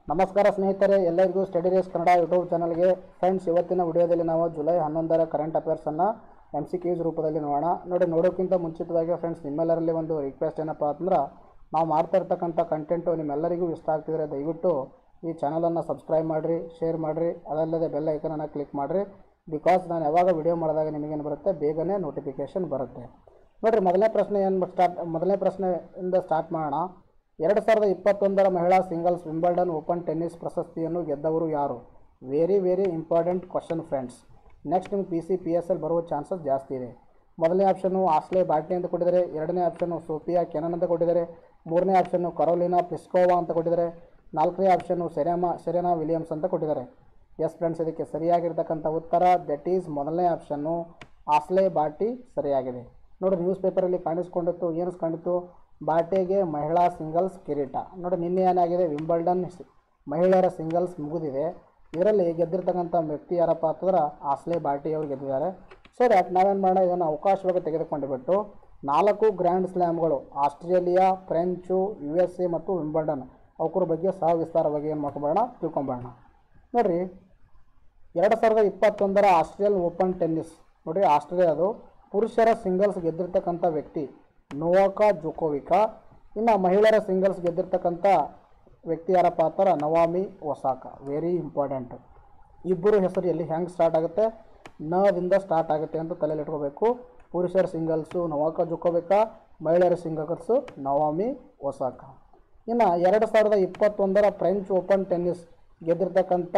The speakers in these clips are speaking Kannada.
ನಮಸ್ಕಾರ ಸ್ನೇಹಿತರೆ ಎಲ್ಲರಿಗೂ ಸ್ಟಡಿ ರೇಸ್ ಕನ್ನಡ ಯೂಟ್ಯೂಬ್ ಚಾನಲ್ಗೆ ಫ್ರೆಂಡ್ಸ್ ಇವತ್ತಿನ ವಿಡಿಯೋದಲ್ಲಿ ನಾವು ಜುಲೈ ಹನ್ನೊಂದರ ಕರೆಂಟ್ ಅಫೇರ್ಸನ್ನು ಎಮ್ ಸಿ ಕ್ಯೂಸ್ ರೂಪದಲ್ಲಿ ನೋಡೋಣ ನೋಡಿ ನೋಡೋಕ್ಕಿಂತ ಮುಂಚಿತವಾಗಿ ಫ್ರೆಂಡ್ಸ್ ನಿಮ್ಮೆಲ್ಲರಲ್ಲಿ ಒಂದು ರಿಕ್ವೆಸ್ಟ್ ಏನಪ್ಪ ಅಂತಂದ್ರೆ ನಾವು ಮಾಡ್ತಾ ಇರ್ತಕ್ಕಂಥ ಕಂಟೆಂಟು ನಿಮ್ಮೆಲ್ಲರಿಗೂ ಇಷ್ಟ ಆಗ್ತಿದ್ರೆ ದಯವಿಟ್ಟು ಈ ಚಾನಲನ್ನು ಸಬ್ಸ್ಕ್ರೈಬ್ ಮಾಡಿರಿ ಶೇರ್ ಮಾಡಿರಿ ಅದಲ್ಲದೆ ಬೆಲ್ ಐಕನನ್ನು ಕ್ಲಿಕ್ ಮಾಡಿರಿ ಬಿಕಾಸ್ ನಾನು ಯಾವಾಗ ವಿಡಿಯೋ ಮಾಡಿದಾಗ ನಿಮಗೇನು ಬರುತ್ತೆ ಬೇಗನೆ ನೋಟಿಫಿಕೇಷನ್ ಬರುತ್ತೆ ನೋಡಿರಿ ಮೊದಲನೇ ಪ್ರಶ್ನೆ ಏನು ಸ್ಟಾರ್ಟ್ ಮೊದಲನೇ ಪ್ರಶ್ನೆಯಿಂದ ಸ್ಟಾರ್ಟ್ ಮಾಡೋಣ ಎರಡು ಸಾವಿರದ ಇಪ್ಪತ್ತೊಂದರ ಮಹಿಳಾ ಸಿಂಗಲ್ಸ್ ವಿಂಬಲ್ಡನ್ ಓಪನ್ ಟೆನ್ನಿಸ್ ಪ್ರಶಸ್ತಿಯನ್ನು ಗೆದ್ದವರು ಯಾರು very very important question friends next ನಿಮ್ಗೆ P C P S L ಬರುವ ಚಾನ್ಸಸ್ ಜಾಸ್ತಿ ಇದೆ ಮೊದಲನೇ ಆಪ್ಷನ್ನು ಆಸ್ಲೆ ಬಾಟ್ಲಿ ಅಂತ ಕೊಟ್ಟಿದ್ದಾರೆ ಎರಡನೇ ಆಪ್ಷನ್ನು ಸೋಫಿಯಾ ಕೆನನ್ ಅಂತ ಕೊಟ್ಟಿದ್ದಾರೆ ಮೂರನೇ ಆಪ್ಷನ್ನು ಕರೋಲಿನಾ ಪ್ಲಿಸ್ಕೋವಾ ಅಂತ ಕೊಟ್ಟಿದ್ದಾರೆ ನಾಲ್ಕನೇ ಆಪ್ಷನ್ನು ಸೆರೆಮಾ ಸೆರೆನಾ ವಿಲಿಯಮ್ಸ್ ಅಂತ ಕೊಟ್ಟಿದ್ದಾರೆ ಎಸ್ ಫ್ರೆಂಡ್ಸ್ ಇದಕ್ಕೆ ಸರಿಯಾಗಿರ್ತಕ್ಕಂಥ ಉತ್ತರ ದಟ್ ಈಸ್ ಮೊದಲನೇ ಆಪ್ಷನ್ನು ಆಸ್ಲೆ ಬಾಟಿ ಸರಿಯಾಗಿದೆ ನೋಡಿ ನ್ಯೂಸ್ ಪೇಪರಲ್ಲಿ ಕಾಣಿಸ್ಕೊಂಡಿತ್ತು ಏನು ಕಾಣಿತು ಬಾಟೆಗೆ ಮಹಿಳಾ ಸಿಂಗಲ್ಸ್ ಕಿರೀಟ ನೋಡಿ ನಿನ್ನೆ ಏನಾಗಿದೆ ವಿಂಬಲ್ಡನ್ ಸಿ- ಮಹಿಳೆಯರ ಸಿಂಗಲ್ಸ್ ಮುಗಿದಿದೆ ಇದರಲ್ಲಿ ಗೆದ್ದಿರ್ತಕ್ಕಂಥ ವ್ಯಕ್ತಿ ಯಾರಪ್ಪ ಅಂತಂದ್ರೆ ಆಸ್ಲೆ ಬಾಟಿ ಅವರು ಗೆದ್ದಿದ್ದಾರೆ ಸೊ ದ್ಯಾಟ್ ನಾವೇನು ಮಾಡೋಣ ಇದನ್ನು ಅವಕಾಶವಾಗಿ ತೆಗೆದುಕೊಂಡು ಬಿಟ್ಟು ನಾಲ್ಕು ಗ್ರ್ಯಾಂಡ್ ಸ್ಲ್ಯಾಮ್ಗಳು Australia French U S A ಮತ್ತು ವಿಂಬಲ್ಡನ್ ಅವಕ್ರ ಬಗ್ಗೆ ಸವಿಸ್ತಾರವಾಗಿ ಏನು ಮಾಡ್ಕೊಂಬೋಣ ತಿಳ್ಕೊಂಬೋಣ ನೋಡಿರಿ ಎರಡು ಸಾವಿರದ ಇಪ್ಪತ್ತೊಂದರ ಆಸ್ಟ್ರೇಲಿಯನ್ ಓಪನ್ ಟೆನ್ನಿಸ್ ನೋಡಿರಿ ಆಸ್ಟ್ರೇಲಿಯಾದು ಪುರುಷರ ಸಿಂಗಲ್ಸ್ ಗೆದ್ದಿರ್ತಕ್ಕಂಥ ವ್ಯಕ್ತಿ ನೋವಾಕಾ ಜೋಕೋವಿಕಾ ಇನ್ನು ಮಹಿಳೆಯರ ಸಿಂಗಲ್ಸ್ ಗೆದ್ದಿರ್ತಕ್ಕಂಥ ವ್ಯಕ್ತಿ ಯಾರಪ್ಪ ಅಂತಾರೆ ನವಾಮಿ ಒಸಾಕ ವೆರಿ ಇಂಪಾರ್ಟೆಂಟ್ ಇಬ್ಬರು ಹೆಸರು ಎಲ್ಲಿ ಹೆಂಗೆ ಸ್ಟಾರ್ಟ್ ಆಗುತ್ತೆ ನದಿಂದ ಸ್ಟಾರ್ಟ್ ಆಗುತ್ತೆ ಅಂತ ತಲೆಯಲ್ಲಿ ಇಟ್ಕೋಬೇಕು ಪುರುಷರ ಸಿಂಗಲ್ಸು ನವಾಕ ಜೋಕೋವಿಕಾ ಮಹಿಳೆಯರ ಸಿಂಗಲ್ಸು ನವಾಮಿ ಒಸಾಕ ಇನ್ನು ಎರಡು ಸಾವಿರದ ಇಪ್ಪತ್ತೊಂದರ ಫ್ರೆಂಚ್ ಓಪನ್ ಟೆನ್ನಿಸ್ ಗೆದ್ದಿರ್ತಕ್ಕಂಥ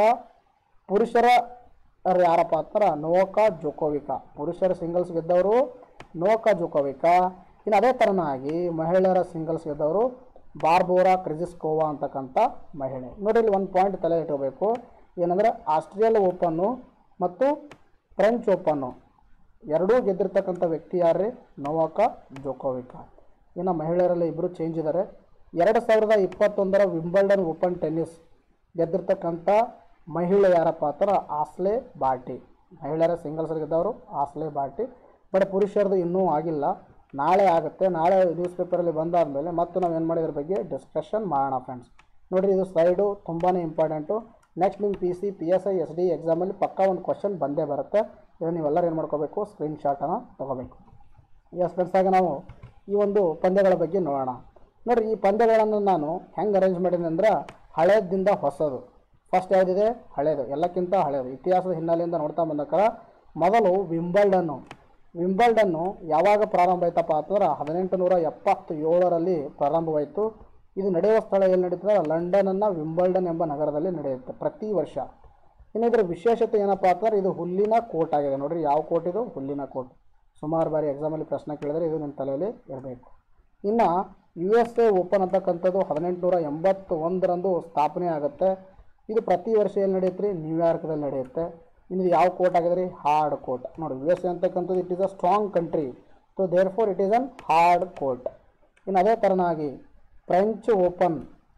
ಪುರುಷರ ಅವ್ರು ಯಾರಪ್ಪ ಅಂತಾರೆ ನೋವಾಕಾ ಜೋಕೋವಿಕಾ ಪುರುಷರ ಸಿಂಗಲ್ಸ್ ಗೆದ್ದವರು ನೋವಾಕಾ ಜೋಕೋವಿಕಾ ಇನ್ನು ಅದೇ ಥರನಾಗಿ ಮಹಿಳೆಯರ ಸಿಂಗಲ್ಸ್ ಗೆದ್ದವರು ಬಾರ್ಬೋರಾ ಕ್ರಿಜಿಸ್ಕೋವಾ ಅಂತಕ್ಕಂಥ ಮಹಿಳೆ ನೋಡಿ ಇಲ್ಲಿ ಒಂದು ಪಾಯಿಂಟ್ ತಲೆ ಇಟ್ಕೋಬೇಕು ಏನಂದರೆ ಆಸ್ಟ್ರೇಲಿಯಾ ಓಪನ್ನು ಮತ್ತು ಫ್ರೆಂಚ್ ಓಪನ್ನು ಎರಡೂ ಗೆದ್ದಿರ್ತಕ್ಕಂಥ ವ್ಯಕ್ತಿ ಯಾರ್ರಿ ನೋವಾಕಾ ಜೋಕೋವಿಕಾ ಇನ್ನು ಮಹಿಳೆಯರಲ್ಲಿ ಇಬ್ಬರು ಚೇಂಜ್ ಇದ್ದಾರೆ ಎರಡು ಸಾವಿರದ ಇಪ್ಪತ್ತೊಂದರ ವಿಂಬಲ್ಡನ್ ಓಪನ್ ಟೆನ್ನಿಸ್ ಗೆದ್ದಿರ್ತಕ್ಕಂಥ ಮಹಿಳೆ ಯಾರಪ್ಪ ಅಂತಾರೆ ಆಸ್ಲೆ ಬಾಟಿ ಮಹಿಳೆಯರ ಸಿಂಗಲ್ಸ್ ಗೆದ್ದವರು ಆಸ್ಲೆ ಬಾಟಿ ಬಟ್ ಪುರುಷರದು ಇನ್ನೂ ಆಗಿಲ್ಲ ನಾಳೆ ಆಗುತ್ತೆ ನಾಳೆ ನ್ಯೂಸ್ ಪೇಪರಲ್ಲಿ ಬಂದಾದಮೇಲೆ ಮತ್ತು ನಾವು ಏನು ಮಾಡಿದ್ರ ಬಗ್ಗೆ ಡಿಸ್ಕಷನ್ ಮಾಡೋಣ ಫ್ರೆಂಡ್ಸ್ ನೋಡಿರಿ ಇದು ಸ್ಲೈಡು ತುಂಬಾ ಇಂಪಾರ್ಟೆಂಟು ನೆಕ್ಸ್ಟ್ ನಿಮ್ಮ P C P S I S D ಎಕ್ಸಾಮಲ್ಲಿ ಪಕ್ಕಾ ಒಂದು ಕ್ವಶನ್ ಬಂದೇ ಬರುತ್ತೆ ಇದನ್ನು ನೀವೆಲ್ಲರೂ ಏನು ಮಾಡ್ಕೋಬೇಕು ಸ್ಕ್ರೀನ್ ಶಾಟನ್ನು ತೊಗೋಬೇಕು ಎಸ್ ಫ್ರೆಂಡ್ಸ್ ಆಗ ನಾವು ಈ ಒಂದು ಪಂದ್ಯಗಳ ಬಗ್ಗೆ ನೋಡೋಣ ನೋಡಿರಿ ಈ ಪಂದ್ಯಗಳನ್ನು ನಾನು ಹೆಂಗೆ ಅರೇಂಜ್ ಮಾಡೀನಿ ಅಂದ್ರೆ ಹಳೇದಿಂದ ಹೊಸದು ಫಸ್ಟ್ ಯಾವುದಿದೆ ಹಳೇದು ಎಲ್ಲಕ್ಕಿಂತ ಹಳೇದು ಇತಿಹಾಸದ ಹಿನ್ನೆಲೆಯಿಂದ ನೋಡ್ತಾ ಬಂದಕ್ಕಾರ ಮೊದಲು ವಿಂಬಲ್ಡನ್ನು ವಿಂಬಲ್ಡನ್ನು ಯಾವಾಗ ಪ್ರಾರಂಭ ಆಯ್ತಪ್ಪ ಅಂತಂದ್ರೆ ಹದಿನೆಂಟು ನೂರ ಎಪ್ಪತ್ತು ಏಳರಲ್ಲಿ ಪ್ರಾರಂಭವಾಯಿತು ಇದು ನಡೆಯುವ ಸ್ಥಳ ಎಲ್ಲಿ ನಡೀತದೆ ಲಂಡನನ್ನು ವಿಂಬಲ್ಡನ್ ಎಂಬ ನಗರದಲ್ಲಿ ನಡೆಯುತ್ತೆ ಪ್ರತಿ ವರ್ಷ ಇನ್ನು ಇದರ ವಿಶೇಷತೆ ಏನಪ್ಪ ಅಂತಂದ್ರೆ ಇದು ಹುಲ್ಲಿನ ಕೋಟ್ ಆಗಿದೆ ನೋಡ್ರಿ ಯಾವ ಕೋಟ್ ಇದು ಹುಲ್ಲಿನ ಕೋಟ್ ಸುಮಾರು ಬಾರಿ ಎಕ್ಸಾಮಲ್ಲಿ ಪ್ರಶ್ನೆ ಕೇಳಿದರೆ ಇದು ನಿಮ್ಮ ತಲೆಯಲ್ಲಿ ಇರಬೇಕು ಇನ್ನು ಯು ಎಸ್ ಎ ಓಪನ್ ಅಂತಕ್ಕಂಥದ್ದು ಹದಿನೆಂಟುನೂರ ಎಂಬತ್ತು ಒಂದರಂದು ಸ್ಥಾಪನೆ ಆಗುತ್ತೆ ಇದು ಪ್ರತಿ ವರ್ಷ ಎಲ್ಲಿ ನಡೆಯುತ್ತೆ ರೀ ನ್ಯೂಯಾರ್ಕ್ದಲ್ಲಿ ನಡೆಯುತ್ತೆ ಇನ್ನು ಇದು ಯಾವ ಕೋಟ್ ಆಗಿದೆ ರೀ ಹಾರ್ಡ್ ಕೋಟ್ ನೋಡಿ ಯು ಎಸ್ ಎ ಅಂತಕ್ಕಂಥದ್ದು it is a strong country so therefore it is an hard court ಇನ್ನು ಅದೇ ಥರನಾಗಿ ಫ್ರೆಂಚ್ ಓಪನ್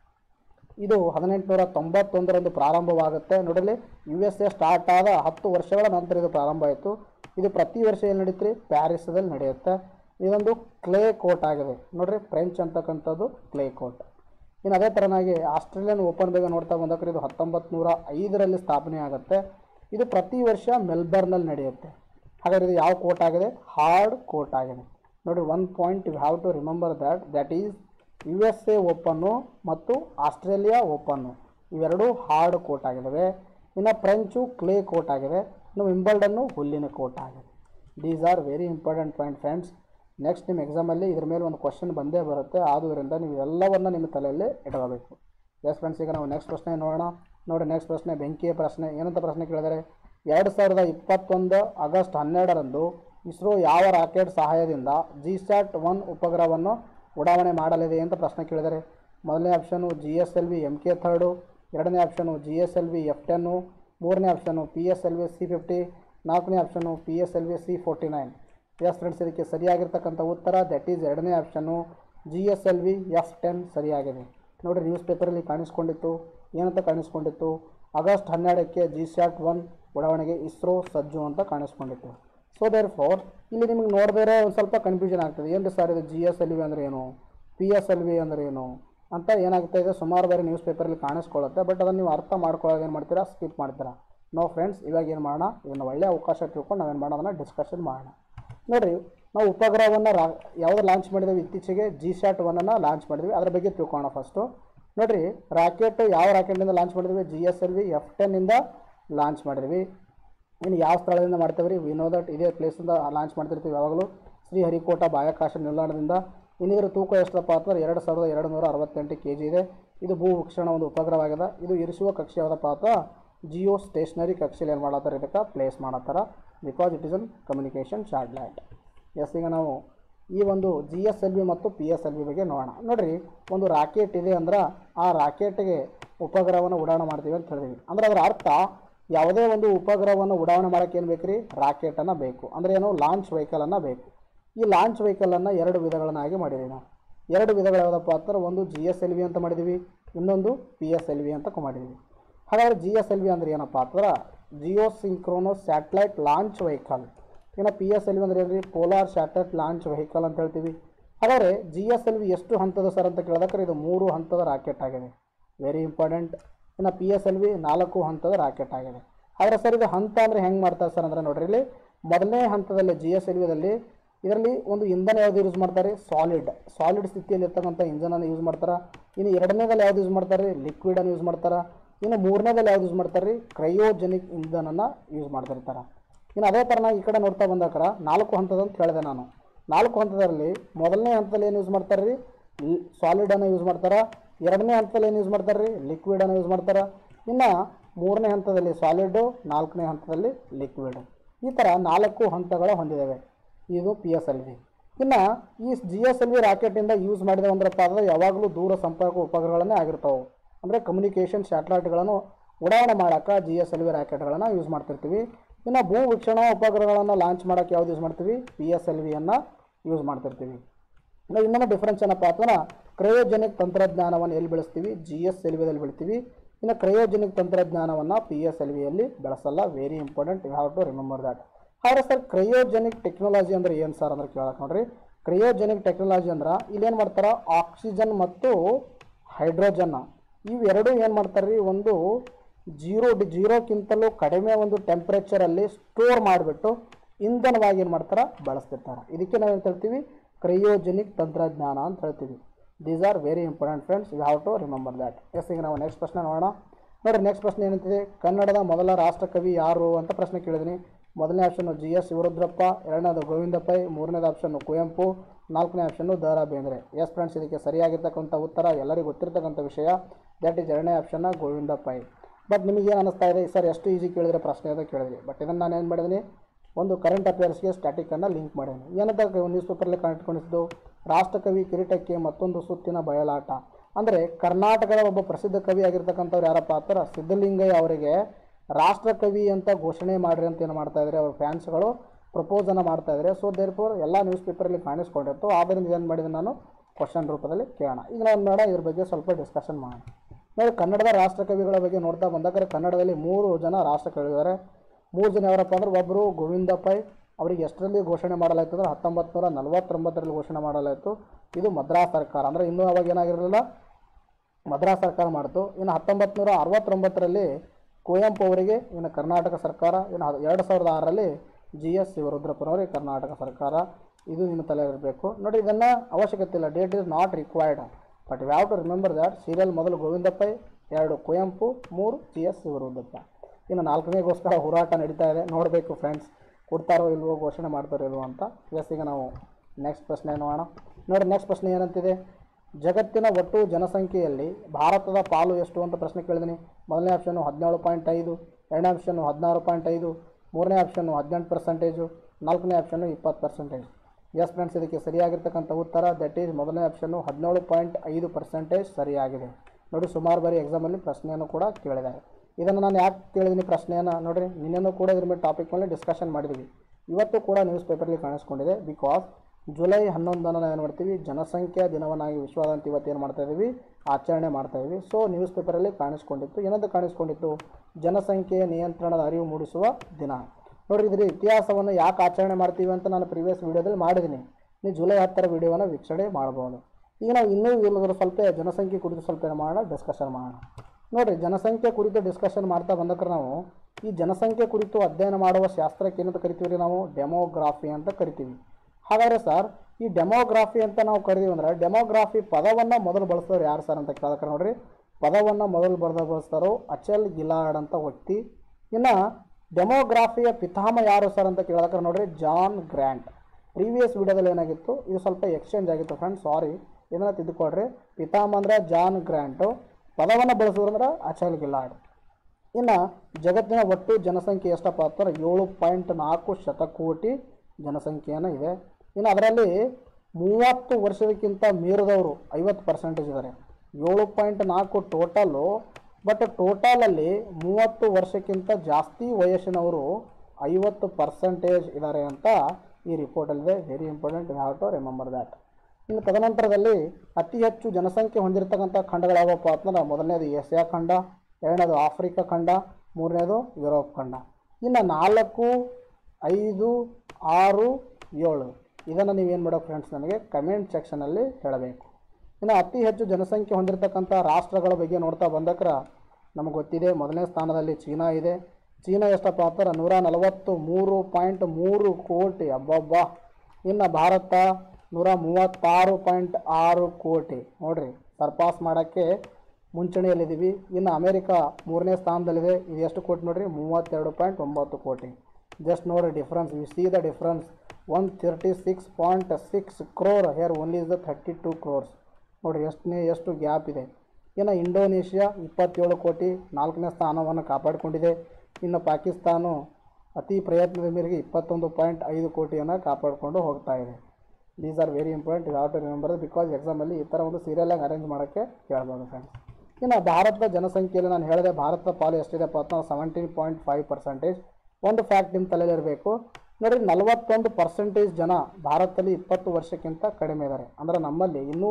ಇದು ಹದಿನೆಂಟುನೂರ ತೊಂಬತ್ತೊಂದರಂದು ಪ್ರಾರಂಭವಾಗುತ್ತೆ ನೋಡಲಿ ಯು ಎಸ್ ಎ ಸ್ಟಾರ್ಟ್ ಆದ ಹತ್ತು ವರ್ಷಗಳ ನಂತರ ಇದು ಪ್ರಾರಂಭ ಆಯಿತು ಇದು ಪ್ರತಿ ವರ್ಷ ಎಲ್ಲಿ ನಡೀತ್ರಿ ಪ್ಯಾರಿಸದಲ್ಲಿ ನಡೆಯುತ್ತೆ ಇದೊಂದು ಕ್ಲೇ ಕೋಟ್ ಆಗಿದೆ ನೋಡ್ರಿ ಫ್ರೆಂಚ್ ಅಂತಕ್ಕಂಥದ್ದು ಕ್ಲೇ ಕೋಟ್ ಇನ್ನು ಅದೇ ಥರನಾಗಿ ಆಸ್ಟ್ರೇಲಿಯನ್ ಓಪನ್ ಬಗ್ಗೆ ನೋಡ್ತಾ ಬಂದಕ್ರೆ ಇದು ಹತ್ತೊಂಬತ್ತು ನೂರ ಐದರಲ್ಲಿ ಸ್ಥಾಪನೆ ಆಗುತ್ತೆ ಇದು ಪ್ರತಿ ವರ್ಷ ಮೆಲ್ಬರ್ನಲ್ಲಿ ನಡೆಯುತ್ತೆ ಹಾಗಾದ್ರೆ ಇದು ಯಾವ ಕೋಟ್ ಆಗಿದೆ ಹಾರ್ಡ್ ಕೋಟ್ ಆಗಿದೆ ನೋಡಿ one point you have to remember that that is U S A open ಮತ್ತು ಆಸ್ಟ್ರೇಲಿಯಾ ಓಪನ್ನು ಇವೆರಡೂ ಹಾರ್ಡ್ ಕೋಟ್ ಆಗಿದ್ದಾವೆ ಇನ್ನು ಫ್ರೆಂಚು ಕ್ಲೇ ಕೋಟ್ ಆಗಿದೆ ಇನ್ನು ವಿಂಬಲ್ಡನ್ನು ಹುಲ್ಲಿನ ಕೋಟ್ ಆಗಿದೆ these are very important point friends next ನಿಮ್ಮ ಎಕ್ಸಾಮಲ್ಲಿ ಇದ್ರ ಮೇಲೆ ಒಂದು ಕ್ವಶನ್ ಬಂದೇ ಬರುತ್ತೆ ಆದುದರಿಂದ ನೀವು ಎಲ್ಲವನ್ನು ನಿಮ್ಮ ತಲೆಯಲ್ಲಿ ಇಟ್ಕೋಬೇಕು ಎಸ್ ಫ್ರೆಂಡ್ಸ್ ಈಗ ನಾವು ನೆಕ್ಸ್ಟ್ ಪ್ರಶ್ನೆ ನೋಡೋಣ ನೋಡಿ ನೆಕ್ಸ್ಟ್ ಪ್ರಶ್ನೆ ಬೆಂಕಿಯ ಪ್ರಶ್ನೆ ಏನಂತ ಪ್ರಶ್ನೆ ಕೇಳಿದರೆ ಎರಡು ಸಾವಿರದ ಇಪ್ಪತ್ತೊಂದು ಆಗಸ್ಟ್ ಹನ್ನೆರಡರಂದು ಇಸ್ರೋ ಯಾವ ರಾಕೆಟ್ ಸಹಾಯದಿಂದ ಜಿ ಸ್ಯಾಟ್ ಒನ್ ಉಪಗ್ರಹವನ್ನು ಉಡಾವಣೆ ಮಾಡಲಿದೆ ಅಂತ ಪ್ರಶ್ನೆ ಕೇಳಿದರೆ ಮೊದಲನೇ option G S L V M K third ಎರಡನೇ option G S L V F ten ಮೂರನೇ option P S L V C fifty ನಾಲ್ಕನೇ option P S L V C forty nine yes friends ಇದಕ್ಕೆ ಸರಿಯಾಗಿರ್ತಕ್ಕಂಥ ಉತ್ತರ ದಟ್ ಈಸ್ ಎರಡನೇ option G S L V F ten ಸರಿಯಾಗಿದೆ ನೋಡಿ ನ್ಯೂಸ್ ಪೇಪರಲ್ಲಿ ಕಾಣಿಸ್ಕೊಂಡಿತ್ತು ಏನಂತ ಕಾಣಿಸ್ಕೊಂಡಿತ್ತು ಆಗಸ್ಟ್ ಹನ್ನೆರಡಕ್ಕೆ ಜಿ ಸ್ಯಾಟ್ ಒನ್ ಉಡಾವಣೆಗೆ ಇಸ್ರೋ ಸಜ್ಜು ಅಂತ ಕಾಣಿಸ್ಕೊಂಡಿತ್ತು ಸೊ ದೇರ್ ಫೋರ್ ಇಲ್ಲಿ ನಿಮಗೆ ನೋಡಿದ್ರೆ ಒಂದು ಸ್ವಲ್ಪ ಕನ್ಫ್ಯೂಷನ್ ಆಗ್ತದೆ ಏನು ಸರ್ ಇದು ಜಿ ಎಸ್ ಎಲ್ ವಿ ಅಂದರೆ ಏನು ಪಿ ಎಸ್ ಎಲ್ ವಿ ಅಂದರೆ ಏನು ಅಂತ ಏನಾಗ್ತಾ ಇದೆ ಸುಮಾರು ಬಾರಿ ನ್ಯೂಸ್ ಪೇಪರಲ್ಲಿ ಕಾಣಿಸ್ಕೊಳ್ಳುತ್ತೆ ಬಟ್ ಅದನ್ನು ನೀವು ಅರ್ಥ ಮಾಡ್ಕೊಳ್ಳೋದು ಏನು ಮಾಡ್ತೀರಾ ಸ್ಕಿಪ್ ಮಾಡ್ತೀರಾ ನೋ ಫ್ರೆಂಡ್ಸ್ ಇವಾಗ ಏನು ಮಾಡೋಣ ಇದನ್ನು ಒಳ್ಳೆಯ ಅವಕಾಶ ತಿಳ್ಕೊಂಡು ನಾವೇನು ಮಾಡೋಣ ಅದನ್ನು ಡಿಸ್ಕಷನ್ ಮಾಡೋಣ ನೋಡಿರಿ ನಾವು ಉಪಗ್ರಹವನ್ನು ರಾ ಯಾವುದು ಲಾಂಚ್ ಮಾಡಿದ್ದೀವಿ ಇತ್ತೀಚೆಗೆ ಜಿ ಸ್ಯಾಟ್ ಒನ್ನನ್ನು ಲಾಂಚ್ ಮಾಡಿದ್ವಿ ಅದ್ರ ಬಗ್ಗೆ ತಿಳ್ಕೊಳ್ಳೋಣ ಫಸ್ಟು ನೋಡಿರಿ ರಾಕೆಟ್ ಯಾವ ರಾಕೆಟಿಂದ ಲಾಂಚ್ ಮಾಡಿದ್ವಿ G S L V F ಟೆನ್ನಿಂದ ಲಾಂಚ್ ಮಾಡಿದ್ವಿ ಇನ್ನು ಯಾವ ಸ್ಥಳದಿಂದ ಮಾಡ್ತೇವೆ ರೀ ವಿನೋದ ಇದೇ ಪ್ಲೇಸಿಂದ ಲಾಂಚ್ ಮಾಡ್ತಿರ್ತೀವಿ ಯಾವಾಗಲೂ ಶ್ರೀಹರಿಕೋಟ ಬಾಹ್ಯಾಕಾಶ ನಿಲ್ದಾಣದಿಂದ ಇನ್ನಿದ್ರ ತೂಕ ಎಷ್ಟಪ್ಪ ಅಂತಂದ್ರೆ ಎರಡು ಸಾವಿರದ ಎರಡು ನೂರ ಅರವತ್ತೆಂಟು ಕೆ ಜಿ ಇದೆ ಇದು ಭೂ ವೀಕ್ಷಣ ಒಂದು ಉಪಗ್ರಹವಾಗಿದೆ ಇದು ಇರಿಸುವ ಕಕ್ಷೆ ಯಾವುದಪ್ಪ ಅಂತ ಜಿಯೋ ಸ್ಟೇಷನರಿ ಕಕ್ಷೆಯಲ್ಲಿ ಏನು ಮಾಡತ್ತಾರ ಇದಕ್ಕೆ ಪ್ಲೇಸ್ ಮಾಡತ್ತಾರ because it is an communication satellite yes ಈಗ ನಾವು ಈ ಒಂದು ಜಿ ಎಸ್ ಎಲ್ ವಿ ಮತ್ತು ಪಿ ಎಸ್ ಎಲ್ ವಿ ಬಗ್ಗೆ ನೋಡೋಣ ನೋಡಿರಿ ಒಂದು ರಾಕೆಟ್ ಇದೆ ಅಂದ್ರೆ ಆ ರಾಕೆಟ್ಗೆ ಉಪಗ್ರಹವನ್ನು ಉಡಾವಣೆ ಮಾಡ್ತೀವಿ ಅಂತ ಹೇಳಿದ್ವಿ ಅಂದ್ರೆ ಅದರ ಅರ್ಥ ಯಾವುದೇ ಒಂದು ಉಪಗ್ರಹವನ್ನು ಉಡಾವಣೆ ಮಾಡೋಕ್ಕೆ ಏನು ಬೇಕು ರೀ ರಾಕೆಟನ್ನು ಬೇಕು ಅಂದರೆ ಏನು ಲಾಂಚ್ ವೆಹಿಕಲನ್ನು ಬೇಕು ಈ ಲಾಂಚ್ ವೆಹಿಕಲನ್ನು ಎರಡು ವಿಧಗಳನ್ನಾಗಿ ಮಾಡಿದ್ದೀವಿ ನಾವು ಎರಡು ವಿಧಗಳು ಯಾವುದಪ್ಪ ಅಂದ್ರೆ ಒಂದು ಜಿ ಎಸ್ ಎಲ್ ವಿ ಅಂತ ಮಾಡಿದ್ದೀವಿ ಇನ್ನೊಂದು ಪಿ ಎಸ್ ಎಲ್ ವಿ ಅಂತ ಮಾಡಿದ್ದೀವಿ ಹಾಗಾದ್ರೆ ಜಿ ಎಸ್ ಎಲ್ ವಿ ಅಂದ್ರೆ ಏನಪ್ಪ ಅಂದ್ರೆ geosynchronous satellite launch vehicle ಇನ್ನು ಪಿ ಎಸ್ ಎಲ್ ವಿ ಅಂದ್ರೆ ಏನ್ರಿ ಪೋಲಾರ್ ಸ್ಯಾಟಲೈಟ್ ಲಾಂಚ್ ವೆಹಿಕಲ್ ಅಂತ ಹೇಳ್ತೀವಿ ಹಾಗಾದರೆ ಜಿ ಎಸ್ ಎಲ್ ವಿ ಎಷ್ಟು ಹಂತದ ಸರ್ ಅಂತ ಕೇಳಿದ್ರೆ ಇದು ಮೂರು ಹಂತದ ರಾಕೆಟ್ ಆಗಿದೆ ವೆರಿ ಇಂಪಾರ್ಟೆಂಟ್ ಇನ್ನು ಪಿ ಎಸ್ ಎಲ್ ವಿ ನಾಲ್ಕು ಹಂತದ ರಾಕೆಟ್ ಆಗಿದೆ ಆದರೆ ಸರ್ ಇದು ಹಂತ ಅಂದರೆ ಹೆಂಗೆ ಮಾಡ್ತಾರೆ ಸರ್ ಅಂದರೆ ನೋಡ್ರಿ ಇಲ್ಲಿ ಮೊದಲನೇ ಹಂತದಲ್ಲಿ ಜಿ ಎಸ್ ಎಲ್ ವಿದಲ್ಲಿ ಇದರಲ್ಲಿ ಒಂದು ಇಂಧನ ಯಾವುದು ಯೂಸ್ ಮಾಡ್ತಾರೆ ಸಾಲಿಡ್ ಸಾಲಿಡ್ ಸ್ಥಿತಿಯಲ್ಲಿ ಇರ್ತಕ್ಕಂಥ ಇಂಜನನ್ನು ಯೂಸ್ ಮಾಡ್ತಾರೆ ಇನ್ನು ಎರಡನೇದಲ್ಲಿ ಯಾವ್ದು ಯೂಸ್ ಮಾಡ್ತಾರೆ ಲಿಕ್ವಿಡನ್ನು ಯೂಸ್ ಮಾಡ್ತಾರೆ ಇನ್ನು ಮೂರನೇದಲ್ಲಿ ಯಾವ್ದು ಯೂಸ್ ಮಾಡ್ತಾರೆ ರೀ ಕ್ರಯೋಜೆನಿಕ್ ಇಂಧನನ್ನು ಯೂಸ್ ಮಾಡ್ತಿರ್ತಾರೆ ಇನ್ನು ಅದೇ ಥರ ಈ ಕಡೆ ನೋಡ್ತಾ ಬಂದಾಕರ ನಾಲ್ಕು ಹಂತದ ಅಂತ ಹೇಳಿದೆ ನಾನು ನಾಲ್ಕು ಹಂತದಲ್ಲಿ ಮೊದಲನೇ ಹಂತದಲ್ಲಿ ಏನು ಯೂಸ್ ಮಾಡ್ತಾರೆ ರೀ ಸಾಲಿಡನ್ನು ಯೂಸ್ ಮಾಡ್ತಾರೆ ಎರಡನೇ ಹಂತದಲ್ಲಿ ಏನು ಯೂಸ್ ಮಾಡ್ತಾರೆ ರೀ ಲಿಕ್ವಿಡನ್ನು ಯೂಸ್ ಮಾಡ್ತಾರೆ ಇನ್ನು ಮೂರನೇ ಹಂತದಲ್ಲಿ ಸಾಲಿಡು ನಾಲ್ಕನೇ ಹಂತದಲ್ಲಿ ಲಿಕ್ವಿಡ್ ಈ ಥರ ನಾಲ್ಕು ಹಂತಗಳ ಹೊಂದಿದ್ದೇವೆ ಇದು ಪಿ ಎಸ್ ಎಲ್ ವಿ ಇನ್ನು ಈ ಜಿ ಎಸ್ ಎಲ್ ವಿ ರಾಕೆಟಿಂದ ಯೂಸ್ ಮಾಡಿದ ಒಂದರಪ್ಪ ಅಂದರೆ ಯಾವಾಗಲೂ ದೂರ ಸಂಪರ್ಕ ಉಪಗ್ರಹಗಳನ್ನೇ ಆಗಿರ್ತಾವೆ ಅಂದರೆ ಕಮ್ಯುನಿಕೇಷನ್ ಸ್ಯಾಟಲೈಟ್ಗಳನ್ನು ಉಡಾವಣೆ ಮಾಡೋಕೆ ಜಿ ಎಸ್ ಎಲ್ ವಿ ರಾಕೆಟ್ಗಳನ್ನು ಯೂಸ್ ಮಾಡ್ತಿರ್ತೀವಿ ಇನ್ನು ಭೂ ವೀಕ್ಷಣಾ ಉಪಗ್ರಹಗಳನ್ನು ಲಾಂಚ್ ಮಾಡೋಕ್ಕೆ ಯಾವ್ದು ಯೂಸ್ ಮಾಡ್ತೀವಿ ಪಿ ಎಸ್ ಎಲ್ ವಿಯನ್ನು ಯೂಸ್ ಮಾಡ್ತಿರ್ತೀವಿ ಇನ್ನು ಇನ್ನೊಂದು ಡಿಫ್ರೆನ್ಸ್ ಏನಪ್ಪ ಅಂತಂದ್ರೆ ಕ್ರಯೋಜೆನಿಕ್ ತಂತ್ರಜ್ಞಾನವನ್ನು ಎಲ್ಲಿ ಬೆಳೆಸ್ತೀವಿ ಜಿ ಎಸ್ ಎಲ್ ವಿದಲ್ಲಿ ಬೆಳಿತೀವಿ ಇನ್ನು ಕ್ರಯೋಜೆನಿಕ್ ತಂತ್ರಜ್ಞಾನವನ್ನು ಪಿ ಎಸ್ ಎಲ್ ವಿಯಲ್ಲಿ ಬೆಳೆಸಲ್ಲ very important you have to remember that ಹಾಗಾದ್ರೆ ಸರ್ ಕ್ರಯೋಜೆನಿಕ್ ಟೆಕ್ನಾಲಜಿ ಅಂದ್ರೆ ಏನು ಸರ್ ಅಂದ್ರೆ ಕೇಳಕ್ಕೆ ನೋಡ್ರಿ ಕ್ರಯೋಜೆನಿಕ್ ಟೆಕ್ನಾಲಜಿ ಅಂದ್ರೆ ಇಲ್ಲೇನು ಮಾಡ್ತಾರೆ ಆಕ್ಸಿಜನ್ ಮತ್ತು ಹೈಡ್ರೋಜನ್ ಇವೆರಡೂ ಏನು ಮಾಡ್ತಾರೆ ರೀ ಒಂದು ಜೀರೋ ಡಿ ಜೀರೋಕ್ಕಿಂತಲೂ ಕಡಿಮೆ ಒಂದು ಟೆಂಪ್ರೇಚರಲ್ಲಿ ಸ್ಟೋರ್ ಮಾಡಿಬಿಟ್ಟು ಇಂಧನವಾಗಿ ಏನು ಮಾಡ್ತಾರೆ ಬಳಸ್ತಿರ್ತಾರೆ ಇದಕ್ಕೆ ನಾವು ಏನು ಹೇಳ್ತೀವಿ ಕ್ರಯೋಜೆನಿಕ್ ತಂತ್ರಜ್ಞಾನ ಅಂತ ಹೇಳ್ತೀವಿ these are very important friends you have to remember that yes ಈಗ ನಾವು ನೆಕ್ಸ್ಟ್ ಪ್ರಶ್ನೆ ನೋಡೋಣ ನೋಡಿರಿ ನೆಕ್ಸ್ಟ್ ಪ್ರಶ್ನೆ ಏನಂತಿದೆ ಕನ್ನಡದ ಮೊದಲ ರಾಷ್ಟ್ರಕವಿ ಯಾರು ಅಂತ ಪ್ರಶ್ನೆ ಕೇಳಿದ್ದೀನಿ ಮೊದಲನೇ ಆಪ್ಷನ್ನು ಜಿ ಎಸ್ ಶಿವರುದ್ರಪ್ಪ ಎರಡನೇದು ಗೋವಿಂದ ಪೈ ಮೂರನೇದು ಆಪ್ಷನ್ನು ಕುವೆಂಪು ನಾಲ್ಕನೇ option Da Ra Bendre yes friends ಇದಕ್ಕೆ ಸರಿಯಾಗಿರ್ತಕ್ಕಂಥ ಉತ್ತರ ಎಲ್ಲರಿಗೂ ಗೊತ್ತಿರ್ತಕ್ಕಂಥ ವಿಷಯ ದಟ್ ಈಸ್ ಎರಡನೇ ಆಪ್ಷನ್ನ ಗೋವಿಂದ ಪೈ ಬಟ್ ನಿಮಗೇನು ಅನ್ನಿಸ್ತಾ ಇದೆ ಸರ್ ಎಷ್ಟು ಈಸಿ ಕೇಳಿದ್ರೆ ಪ್ರಶ್ನೆ ಅಂತ ಕೇಳಿದ್ರಿ ಬಟ್ ಇದನ್ನು ನಾನು ಏನು ಮಾಡಿದ್ದೀನಿ ಒಂದು ಕರೆಂಟ್ ಅಫೇರ್ಸ್ಗೆ ಸ್ಟ್ಯಾಟಿಕನ್ನು ಲಿಂಕ್ ಮಾಡೀನಿ ಏನಂತ ನ್ಯೂಸ್ ಪೇಪರಲ್ಲಿ ಕಾಣಿಟ್ಕೊಂಡಿದ್ದು ರಾಷ್ಟ್ರಕವಿ ಕಿರೀಟಕ್ಕೆ ಮತ್ತೊಂದು ಸುತ್ತಿನ ಬಯಲಾಟ ಅಂದರೆ ಕರ್ನಾಟಕದ ಒಬ್ಬ ಪ್ರಸಿದ್ಧ ಕವಿ ಆಗಿರ್ತಕ್ಕಂಥವ್ರು ಯಾರಪ್ಪ ಅಂತಾರೆ ಸಿದ್ಧಲಿಂಗಯ್ಯ ಅವರಿಗೆ ರಾಷ್ಟ್ರಕವಿ ಅಂತ ಘೋಷಣೆ ಮಾಡ್ರಿ ಅಂತ ಏನು ಮಾಡ್ತಾ ಇದ್ದಾರೆ ಅವ್ರ ಫ್ಯಾನ್ಸ್ಗಳು ಪ್ರಪೋಸನ್ನು ಮಾಡ್ತಾ ಇದ್ದಾರೆ ಸೊ ದೇರ್ಫೋರ್ ಎಲ್ಲ ನ್ಯೂಸ್ ಪೇಪರಲ್ಲಿ ಕಾಣಿಸ್ಕೊಂಡಿತ್ತು ಆದ್ದರಿಂದ ಏನು ಮಾಡಿದೆ ನಾನು ಕ್ವಶನ್ ರೂಪದಲ್ಲಿ ಕೇಳೋಣ ಈಗ ನಾವು ನೋಡ ಇದ್ರ ಬಗ್ಗೆ ಸ್ವಲ್ಪ ಡಿಸ್ಕಷನ್ ಮಾಡೋಣ ನೋಡಿ ಕನ್ನಡದ ರಾಷ್ಟ್ರಕವಿಗಳ ಬಗ್ಗೆ ನೋಡ್ತಾ ಬಂದಾಗ ಕನ್ನಡದಲ್ಲಿ ಮೂರು ಜನ ರಾಷ್ಟ್ರಕವಿಗಳಿದ್ದಾರೆ ಮೂರು ಜನ ಯಾರಪ್ಪ ಅಂದ್ರೆ ಒಬ್ಬರು ಗೋವಿಂದ ಪೈ ಅವರಿಗೆ ಎಷ್ಟರಲ್ಲಿ ಘೋಷಣೆ ಮಾಡಲಾಯಿತು ಅಂದ್ರೆ ಹತ್ತೊಂಬತ್ತು ನೂರ ನಲವತ್ತೊಂಬತ್ತರಲ್ಲಿ ಘೋಷಣೆ ಮಾಡಲಾಯಿತು ಇದು ಮದ್ರಾಸ್ ಸರ್ಕಾರ ಅಂದರೆ ಇನ್ನೂ ಅವಾಗ ಏನಾಗಿರಲಿಲ್ಲ ಮದ್ರಾಸ್ ಸರ್ಕಾರ ಮಾಡಿತು ಇನ್ನು ಹತ್ತೊಂಬತ್ತು ನೂರ ಅರವತ್ತೊಂಬತ್ತರಲ್ಲಿ ಕುವೆಂಪು ಅವರಿಗೆ ಇನ್ನು ಕರ್ನಾಟಕ ಸರ್ಕಾರ ಇನ್ನು ಹದ್- ಎರಡು ಸಾವಿರದ ಆರರಲ್ಲಿ ಜಿ ಎಸ್ ಶಿವರುದ್ರಪ್ಪನವರಿಗೆ ಕರ್ನಾಟಕ ಸರ್ಕಾರ ಇದು ನಿಮ್ಮ ತಲೆ ಇರಬೇಕು ನೋಡಿ ಇದನ್ನು ಅವಶ್ಯಕತೆ ಇಲ್ಲ date is not required but you have to remember that serial ಮೊದಲು ಗೋವಿಂದಪ್ಪ ಎರಡು ಕುವೆಂಪು ಮೂರು ಜಿ ಎಸ್ ಶಿವರುದ್ರಪ್ಪ ಇನ್ನು ನಾಲ್ಕನೇಗೋಸ್ಕರ ಹೋರಾಟ ನಡೀತಾ ಇದೆ ನೋಡಬೇಕು ಫ್ರೆಂಡ್ಸ್ ಕೊಡ್ತಾರೋ ಇಲ್ವೋ ಘೋಷಣೆ ಮಾಡ್ತಾರೋ ಇಲ್ವೋ ಅಂತ ಎಸ್ ಈಗ ನಾವು ನೆಕ್ಸ್ಟ್ ಪ್ರಶ್ನೆ ನೋಡೋಣ ನೋಡಿ ನೆಕ್ಸ್ಟ್ ಪ್ರಶ್ನೆ ಏನಂತಿದೆ ಜಗತ್ತಿನ ಒಟ್ಟು ಜನಸಂಖ್ಯೆಯಲ್ಲಿ ಭಾರತದ ಪಾಲು ಎಷ್ಟು ಅಂತ ಪ್ರಶ್ನೆ ಕೇಳಿದ್ದೀನಿ ಮೊದಲನೇ ಆಪ್ಷನ್ನು ಹದಿನೇಳು ಪಾಯಿಂಟ್ ಐದು ಎರಡನೇ ಆಪ್ಷನ್ನು ಹದಿನಾರು ಪಾಯಿಂಟ್ ಐದು ಮೂರನೇ ಆಪ್ಷನ್ನು ಹದಿನೆಂಟು ಪರ್ಸೆಂಟೇಜು ನಾಲ್ಕನೇ ಆಪ್ಷನ್ನು ಇಪ್ಪತ್ತು ಪರ್ಸೆಂಟೇಜ್ ಎಸ್ ಫ್ರೆಂಡ್ಸ್ ಇದಕ್ಕೆ ಸರಿಯಾಗಿರ್ತಕ್ಕಂಥ ಉತ್ತರ ದಟ್ ಈಸ್ ಮೊದಲನೇ ಆಪ್ಷನ್ನು ಹದಿನೇಳು ಪಾಯಿಂಟ್ ಐದು ಪರ್ಸೆಂಟೇಜ್ ಸರಿಯಾಗಿದೆ ನೋಡಿ ಸುಮಾರು ಬಾರಿ ಎಕ್ಸಾಮಲ್ಲಿ ಪ್ರಶ್ನೆಯನ್ನು ಕೂಡ ಕೇಳಿದ್ದಾರೆ ಇದನ್ನು ನಾನು ಯಾಕೆ ಕೇಳಿದ್ದೀನಿ ಪ್ರಶ್ನೆಯನ್ನು ನೋಡಿರಿ ನಿನ್ನೆನೂ ಕೂಡ ಇದ್ರ ಮೇಲೆ ಟಾಪಿಕ್ ಮೇಲೆ ಡಿಸ್ಕಷನ್ ಮಾಡಿದ್ವಿ ಇವತ್ತು ಕೂಡ ನ್ಯೂಸ್ ಪೇಪರ್ಲಿ ಕಾಣಿಸ್ಕೊಂಡಿದೆ ಬಿಕಾಸ್ ಜುಲೈ ಹನ್ನೊಂದನ್ನು ನಾವು ಏನು ಮಾಡ್ತೀವಿ ಜನಸಂಖ್ಯಾ ದಿನವನ್ನಾಗಿ ವಿಶ್ವಾದ್ಯಂತ ಇವತ್ತು ಏನು ಮಾಡ್ತಾ ಇದ್ದೀವಿ ಆಚರಣೆ ಮಾಡ್ತಾ ಇದ್ದೀವಿ ಸೊ ನ್ಯೂಸ್ ಪೇಪರಲ್ಲಿ ಕಾಣಿಸ್ಕೊಂಡಿತ್ತು ಏನಂತ ಕಾಣಿಸ್ಕೊಂಡಿತ್ತು ಜನಸಂಖ್ಯೆಯ ನಿಯಂತ್ರಣದ ಅರಿವು ಮೂಡಿಸುವ ದಿನ ನೋಡ್ರಿ ಇದ್ರ ಇತಿಹಾಸವನ್ನು ಯಾಕೆ ಆಚರಣೆ ಮಾಡ್ತೀವಿ ಅಂತ ನಾನು ಪ್ರಿವಿಯಸ್ ವೀಡಿಯೋದಲ್ಲಿ ಮಾಡಿದ್ದೀನಿ ನೀವು ಜುಲೈ ಹತ್ತರ ವೀಡಿಯೋವನ್ನು ವೀಕ್ಷಣೆ ಮಾಡ್ಬೋದು ಈಗ ನಾವು ಇನ್ನೂ ಇಲ್ಲದ್ರ ಸ್ವಲ್ಪ ಜನಸಂಖ್ಯೆ ಕುರಿತು ಸ್ವಲ್ಪ ಏನು ಮಾಡೋಣ ಡಿಸ್ಕಷನ್ ಮಾಡೋಣ ನೋಡಿರಿ ಜನಸಂಖ್ಯೆ ಕುರಿತು ಡಿಸ್ಕಷನ್ ಮಾಡ್ತಾ ಬಂದಕ್ರೆ ನಾವು ಈ ಜನಸಂಖ್ಯೆ ಕುರಿತು ಅಧ್ಯಯನ ಮಾಡುವ ಶಾಸ್ತ್ರಕ್ಕೆ ಏನಂತ ಕರಿತೀವಿ ರೀ ನಾವು ಡೆಮೋಗ್ರಾಫಿ ಅಂತ ಕರಿತೀವಿ ಹಾಗಾದರೆ ಸರ್ ಈ ಡೆಮೋಗ್ರಾಫಿ ಅಂತ ನಾವು ಕರಿತೀವಿ ಅಂದ್ರೆ ಡೆಮೋಗ್ರಾಫಿ ಪದವನ್ನು ಮೊದಲು ಬಳಸೋರು ಯಾರು ಸರ್ ಅಂತ ಕೇಳಕ್ಕೆ ನೋಡ್ರಿ ಪದವನ್ನು ಮೊದಲು ಬರೆದ ಬಳಸ್ತಾರೋ ಅಚಲ್ ಗಿಲಾಡ್ ಅಂತ ವ್ಯಕ್ತಿ ಇನ್ನು ಡೆಮೋಗ್ರಾಫಿಯ ಪಿತಾಮ ಯಾರು ಸರ್ ಅಂತ ಕೇಳಕ್ಕೆ ನೋಡ್ರಿ ಜಾನ್ ಗ್ರ್ಯಾಂಟ್ ಪ್ರೀವಿಯಸ್ ವಿಡಿಯೋದಲ್ಲಿ ಏನಾಗಿತ್ತು ಇದು ಸ್ವಲ್ಪ ಎಕ್ಸ್ಚೇಂಜ್ ಆಗಿತ್ತು ಫ್ರೆಂಡ್ಸ್ ಸಾರಿ ಇದನ್ನು ತಿದ್ದುಕೊಡ್ರಿ ಪಿತಾಮ ಅಂದರೆ ಜಾನ್ ಗ್ರ್ಯಾಂಟು ಪದವನ್ನು ಬಳಸೋದಂದ್ರೆ ಅಚಲ್ ಗಿಲಾಡ್ ಇನ್ನು ಜಗತ್ತಿನ ಒಟ್ಟು ಜನಸಂಖ್ಯೆ ಎಷ್ಟಪ್ಪ ಅಂತಾರೆ ಏಳು ಪಾಯಿಂಟ್ ನಾಲ್ಕು ಶತಕೋಟಿ ಜನಸಂಖ್ಯೆಯನ್ನು ಇದೆ ಇನ್ನು ಅದರಲ್ಲಿ ಮೂವತ್ತು ವರ್ಷದಕ್ಕಿಂತ ಮೀರಿದವರು ಐವತ್ತು ಪರ್ಸೆಂಟೇಜ್ ಇದ್ದಾರೆ ಏಳು ಪಾಯಿಂಟ್ ನಾಲ್ಕು ಟೋಟಲ್ಲು ಬಟ್ ಟೋಟಲಲ್ಲಿ ಮೂವತ್ತು ವರ್ಷಕ್ಕಿಂತ ಜಾಸ್ತಿ ವಯಸ್ಸಿನವರು ಐವತ್ತು ಪರ್ಸೆಂಟೇಜ್ ಇದ್ದಾರೆ ಅಂತ ಈ ರಿಪೋರ್ಟಲ್ಲಿದೆ very important have to remember that ಇನ್ನು ತದನಂತರದಲ್ಲಿ ಅತಿ ಹೆಚ್ಚು ಜನಸಂಖ್ಯೆ ಹೊಂದಿರತಕ್ಕಂಥ ಖಂಡಗಳಾವಪ್ಪ ಅಂತಂದ್ರೆ ಮೊದಲನೇದು ಏಷ್ಯಾ ಖಂಡ ಎರಡನೇದು ಆಫ್ರಿಕಾ ಖಂಡ ಮೂರನೇದು ಯುರೋಪ್ ಖಂಡ ಇನ್ನು ನಾಲ್ಕು ಐದು ಆರು ಏಳು ಇದನ್ನು ನೀವೇನು ಮಾಡೋ ಫ್ರೆಂಡ್ಸ್ ನನಗೆ ಕಮೆಂಟ್ ಸೆಕ್ಷನಲ್ಲಿ ಹೇಳಬೇಕು ಇನ್ನು ಅತಿ ಹೆಚ್ಚು ಜನಸಂಖ್ಯೆ ಹೊಂದಿರತಕ್ಕಂಥ ರಾಷ್ಟ್ರಗಳ ಬಗ್ಗೆ ನೋಡ್ತಾ ಬಂದಕ್ರ ನಮಗೆ ಗೊತ್ತಿದೆ ಮೊದಲನೇ ಸ್ಥಾನದಲ್ಲಿ ಚೀನಾ ಇದೆ ಚೀನಾ ಎಷ್ಟಪ್ಪ ಅಂತಾರೆ ನೂರ ನಲವತ್ತು ಮೂರು ಪಾಯಿಂಟ್ ಮೂರು ಕೋಟಿ ಅಬ್ಬಬ್ಬಾ ಇನ್ನು ಭಾರತ ನೂರ ಮೂವತ್ತಾರು ಪಾಯಿಂಟ್ ಆರು ಕೋಟಿ ನೋಡ್ರಿ ಸರ್ಪಾಸ್ ಮಾಡೋಕ್ಕೆ ಮುಂಚೂಣಿಯಲ್ಲಿದ್ದೀವಿ ಇನ್ನು ಅಮೇರಿಕಾ ಮೂರನೇ ಸ್ಥಾನದಲ್ಲಿದೆ ಇದು ಎಷ್ಟು ಕೋಟಿ ನೋಡ್ರಿ ಮೂವತ್ತೆರಡು ಪಾಯಿಂಟ್ ಒಂಬತ್ತು ಕೋಟಿ ಜಸ್ಟ್ ನೋಡ್ರಿ difference you see the difference one thirty six point six crore here only is the thirty two crores ನೋಡ್ರಿ ಎಷ್ಟನೇ ಎಷ್ಟು ಗ್ಯಾಪ್ ಇದೆ ಇನ್ನು ಇಂಡೋನೇಷ್ಯಾ ಇಪ್ಪತ್ತೇಳು ಕೋಟಿ ನಾಲ್ಕನೇ ಸ್ಥಾನವನ್ನು ಕಾಪಾಡಿಕೊಂಡಿದೆ ಇನ್ನು ಪಾಕಿಸ್ತಾನ ಅತಿ ಪ್ರಯತ್ನದ ಮೇರೆಗೆ ಇಪ್ಪತ್ತೊಂದು ಪಾಯಿಂಟ್ ಐದು ಕೋಟಿಯನ್ನು ಕಾಪಾಡಿಕೊಂಡು ಹೋಗ್ತಾ ಇದೆ these are very important have to remember because ಎಕ್ಸಾಮಲ್ಲಿ ಈ ಥರ ಒಂದು ಸೀರಿಯಲಾಗಿ ಅರೇಂಜ್ ಮಾಡೋಕ್ಕೆ ಕೇಳ್ಬೋದು ಫ್ರೆಂಡ್ಸ್ ಇನ್ನು ಭಾರತದ ಜನಸಂಖ್ಯೆಯಲ್ಲಿ ನಾನು ಹೇಳಿದೆ ಭಾರತದ ಪಾಲು ಎಷ್ಟಿದೆಪ್ಪ ಅಂತ ಸೆವೆಂಟೀನ್ ಪಾಯಿಂಟ್ ಫೈವ್ ಪರ್ಸೆಂಟೇಜ್ ಒಂದು ಫ್ಯಾಕ್ಟ್ ನಿಮ್ಮ ತಲೆಯಲ್ಲಿರಬೇಕು ನೋಡಿ ನಲವತ್ತೊಂದು ಪರ್ಸೆಂಟೇಜ್ ಜನ ಭಾರತದಲ್ಲಿ ಇಪ್ಪತ್ತು ವರ್ಷಕ್ಕಿಂತ ಕಡಿಮೆ ಇದ್ದಾರೆ ಅಂದರೆ ನಮ್ಮಲ್ಲಿ ಇನ್ನೂ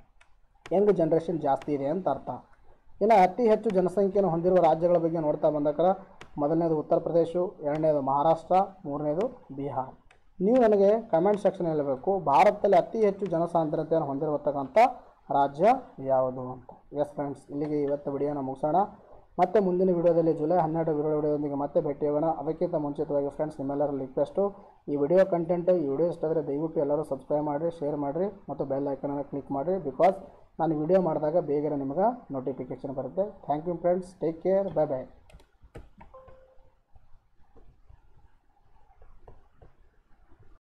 ಯಂಗ್ ಜನ್ರೇಷನ್ ಜಾಸ್ತಿ ಇದೆ ಅಂತ ಅರ್ಥ ಇನ್ನು ಅತಿ ಹೆಚ್ಚು ಜನಸಂಖ್ಯೆಯನ್ನು ಹೊಂದಿರುವ ರಾಜ್ಯಗಳ ಬಗ್ಗೆ ನೋಡ್ತಾ ಬಂದಕ್ರ ಮೊದಲನೇದು ಉತ್ತರ ಪ್ರದೇಶ ಎರಡನೇದು ಮಹಾರಾಷ್ಟ್ರ ಮೂರನೇದು ಬಿಹಾರ್ ನೀವು ನನಗೆ ಕಮೆಂಟ್ ಸೆಕ್ಷನ್ ಹೇಳಬೇಕು ಭಾರತದಲ್ಲಿ ಅತಿ ಹೆಚ್ಚು ಜನಸಾಂದ್ರತೆಯನ್ನು ಹೊಂದಿರತಕ್ಕಂಥ ರಾಜ್ಯ ಯಾವುದು ಅಂತ ಎಸ್ ಫ್ರೆಂಡ್ಸ್ ಇಲ್ಲಿಗೆ ಇವತ್ತು ವಿಡಿಯೋನ ಮುಗಿಸೋಣ ಮತ್ತೆ ಮುಂದಿನ ವಿಡಿಯೋದಲ್ಲಿ ಜುಲೈ ಹನ್ನೆರಡು ವಿಡಿಯೋ ವಿಡಿಯೋದೊಂದಿಗೆ ಮತ್ತೆ ಭೇಟಿಯಾಗೋಣ ಅದಕ್ಕಿಂತ ಮುಂಚಿತವಾಗಿ ಫ್ರೆಂಡ್ಸ್ ನಿಮ್ಮೆಲ್ಲರ ರಿಕ್ವೆಸ್ಟು ಈ ವಿಡಿಯೋ ಕಂಟೆಂಟು ಈ ವಿಡಿಯೋ ಇಷ್ಟ ಆದರೆ ದಯವಿಟ್ಟು ಎಲ್ಲರೂ ಸಬ್ಸ್ಕ್ರೈಬ್ ಮಾಡಿರಿ ಶೇರ್ ಮಾಡಿರಿ ಮತ್ತು ಬೆಲ್ ಐಕನನ್ನು ಕ್ಲಿಕ್ ಮಾಡಿರಿ ಬಿಕಾಸ್ ನಾನು ವಿಡಿಯೋ ಮಾಡಿದಾಗ ಬೇಗನೆ ನಿಮಗೆ ನೋಟಿಫಿಕೇಷನ್ ಬರುತ್ತೆ thank you friends take care bye by